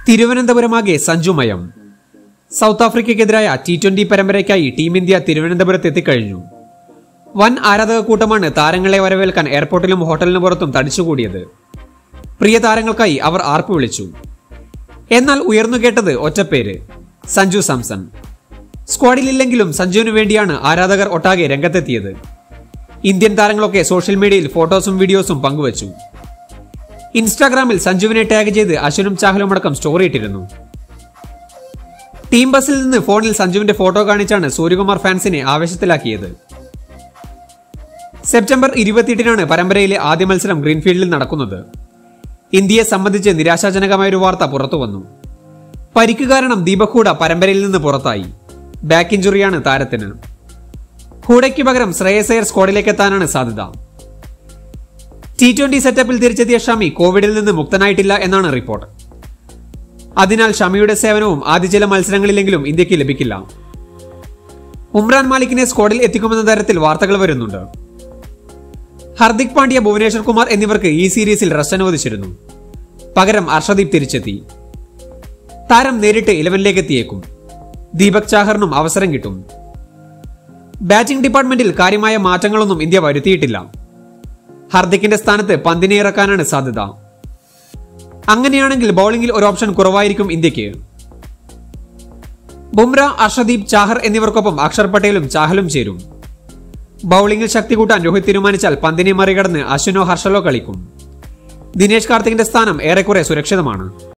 തിരുവനന്തപുരമാകെ സഞ്ജുമയം സൗത്ത് ആഫ്രിക്കയ്ക്കെതിരായ T twenty പരമ്പരയ്ക്കായി ടീം ഇന്ത്യ തിരുവനന്തപുരത്ത് എത്തിക്കഴിഞ്ഞു വൻ ആരാധക കൂട്ടമാണ് താരങ്ങളെ വരവേൽക്കാൻ എയർപോർട്ടിലും ഹോട്ടലിനു പുറത്തും തടിച്ചുകൂടിയത് പ്രിയ താരങ്ങൾക്കായി അവർ ആർപ്പ് വിളിച്ചു എന്നാൽ ഉയർന്നു കേട്ടത് ഒറ്റപ്പേര് സഞ്ജു സാംസൺ സ്ക്വാഡിലില്ലെങ്കിലും സഞ്ജുവിനു വേണ്ടിയാണ് ആരാധകർ ഒട്ടാകെ രംഗത്തെത്തിയത് ഇന്ത്യൻ താരങ്ങളൊക്കെ സോഷ്യൽ മീഡിയയിൽ ഫോട്ടോസും വീഡിയോസും പങ്കുവച്ചു ഇൻസ്റ്റാഗ്രാമിൽ സഞ്ജുവിനെ ടാഗ് ചെയ്ത് അശ്വനും ചാഹലും അടക്കം സ്റ്റോറി ഇട്ടിരുന്നു ടീം ബസ്സിൽ നിന്ന് ഫോണിൽ സഞ്ജുവിന്റെ ഫോട്ടോ കാണിച്ചാണ് സൂര്യകുമാർ ഫാൻസിനെ ആവേശത്തിലാക്കിയത് സെപ്റ്റംബർ ഇരുപത്തിയെട്ടിനാണ് പരമ്പരയിലെ ആദ്യ മത്സരം ഗ്രീൻഫീൽഡിൽ നടക്കുന്നത് ഇന്ത്യയെ സംബന്ധിച്ച് നിരാശാജനകമായ ഒരു വാർത്ത പുറത്തുവന്നു പരിക്ക് കാരണം ദീപക് ഹൂഡ പരമ്പരയിൽ നിന്ന് പുറത്തായി ബാക്ക് ഇഞ്ചുറിയാണ് താരത്തിന് ഹൂഡയ്ക്ക് പകരം ശ്രേയസ് അയ്യർ സ്ക്വാഡിലേക്ക് എത്താനാണ് സാധ്യത ടി ട്വന്റി സെറ്റപ്പിൽ തിരിച്ചെത്തിയ ഷമി കോവിഡിൽ നിന്ന് മുക്തനായിട്ടില്ല എന്നാണ് റിപ്പോർട്ട് അതിനാൽ ഷമിയുടെ സേവനവും ആദ്യ ചില മത്സരങ്ങളിലെങ്കിലും ഇന്ത്യക്ക് ലഭിക്കില്ല ഉമ്രാൻ മാലിക്കിനെ സ്ക്വാഡിൽ എത്തിക്കുമെന്ന തരത്തിൽ വാർത്തകൾ വരുന്നുണ്ട് ഹർദിക് പാണ്ഡ്യ ഭുവനേശ്വർ കുമാർ എന്നിവർക്ക് ഈ സീരീസിൽ റെസ്റ്റ് അനുവദിച്ചിരുന്നു പകരം അർഷദീപ് തിരിച്ചെത്തി താരം നേരിട്ട് ഇലവനിലേക്ക് എത്തിയേക്കും ദീപക് ചാഹറിനും അവസരം കിട്ടും ബാറ്റിംഗ് ഡിപ്പാർട്ട്മെന്റിൽ കാര്യമായ മാറ്റങ്ങളൊന്നും ഇന്ത്യ വരുത്തിയിട്ടില്ല ഹർദിക്കിന്റെ സ്ഥാനത്ത് പന്തിനെ ഇറക്കാനാണ് സാധ്യത അങ്ങനെയാണെങ്കിൽ ബൌളിംഗിൽ ഒരു ഓപ്ഷൻ കുറവായിരിക്കും ഇന്ത്യക്ക് ബുംറ അർഷദീപ് ചാഹർ എന്നിവർക്കൊപ്പം അക്ഷർ പട്ടേലും ചാഹലും ചേരും ബൌളിംഗിൽ ശക്തി കൂട്ടാൻ രോഹിത് തീരുമാനിച്ചാൽ പന്തിനെ മറികടന്ന് അശ്വിനോ ഹർഷലോ കളിക്കും ദിനേശ് കാർത്തികിന്റെ സ്ഥാനം ഏറെക്കുറെ സുരക്ഷിതമാണ്